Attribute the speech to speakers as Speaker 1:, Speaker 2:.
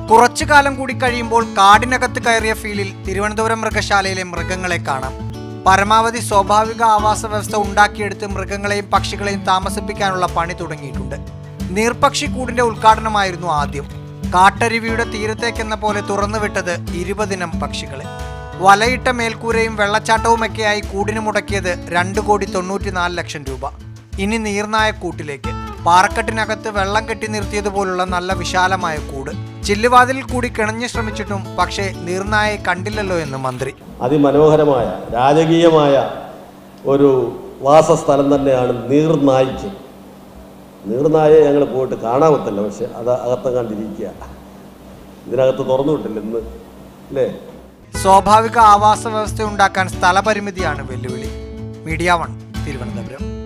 Speaker 1: കുറച്ചു കാലം കൂടി കഴിയുമ്പോൾ കാടിനകത്ത് കയറിയ ഫീലിൽ തിരുവനന്തപുരം മൃഗശാലയിലെ മൃഗങ്ങളെ കാണാം പരമാവധി സ്വാഭാവിക ആവാസ വ്യവസ്ഥ ഉണ്ടാക്കിയെടുത്ത് മൃഗങ്ങളെയും പക്ഷികളെയും താമസിപ്പിക്കാനുള്ള പണി തുടങ്ങിയിട്ടുണ്ട് നീർപക്ഷി കൂടിന്റെ ഉദ്ഘാടനമായിരുന്നു ആദ്യം കാട്ടരുവിയുടെ തീരത്തേക്കെന്ന പോലെ തുറന്നുവിട്ടത് ഇരുപതിനം പക്ഷികളെ വലയിട്ട മേൽക്കൂരയും വെള്ളച്ചാട്ടവുമൊക്കെയായി കൂടിന് മുടക്കിയത് രണ്ട് കോടി തൊണ്ണൂറ്റിനാല് ലക്ഷം രൂപ ഇനി നീർനായ കൂട്ടിലേക്ക് പാറക്കെട്ടിനകത്ത് വെള്ളം കെട്ടി നിർത്തിയതുപോലുള്ള നല്ല വിശാലമായ കൂട് ചില്ലുവാതിലിൽ കൂടി കിണഞ്ഞു ശ്രമിച്ചിട്ടും പക്ഷേ നീർനായെ കണ്ടില്ലല്ലോ എന്ന് മന്ത്രി
Speaker 2: അതിമനോഹരമായ രാജകീയമായ ഒരു വാസസ്ഥലം തന്നെയാണ് നീർനായ്ക്ക് നീർനായെ ഞങ്ങൾ പോയിട്ട് കാണാമത്തല്ല പക്ഷെ അത് അകത്ത് കണ്ടിരിക്കുക ഇതിനകത്ത് തുറന്നു വിട്ടില്ല ഇന്ന് അല്ലേ
Speaker 1: സ്വാഭാവിക ആവാസ വ്യവസ്ഥ ഉണ്ടാക്കാൻ സ്ഥലപരിമിതിയാണ് വെല്ലുവിളി മീഡിയ വൺ തിരുവനന്തപുരം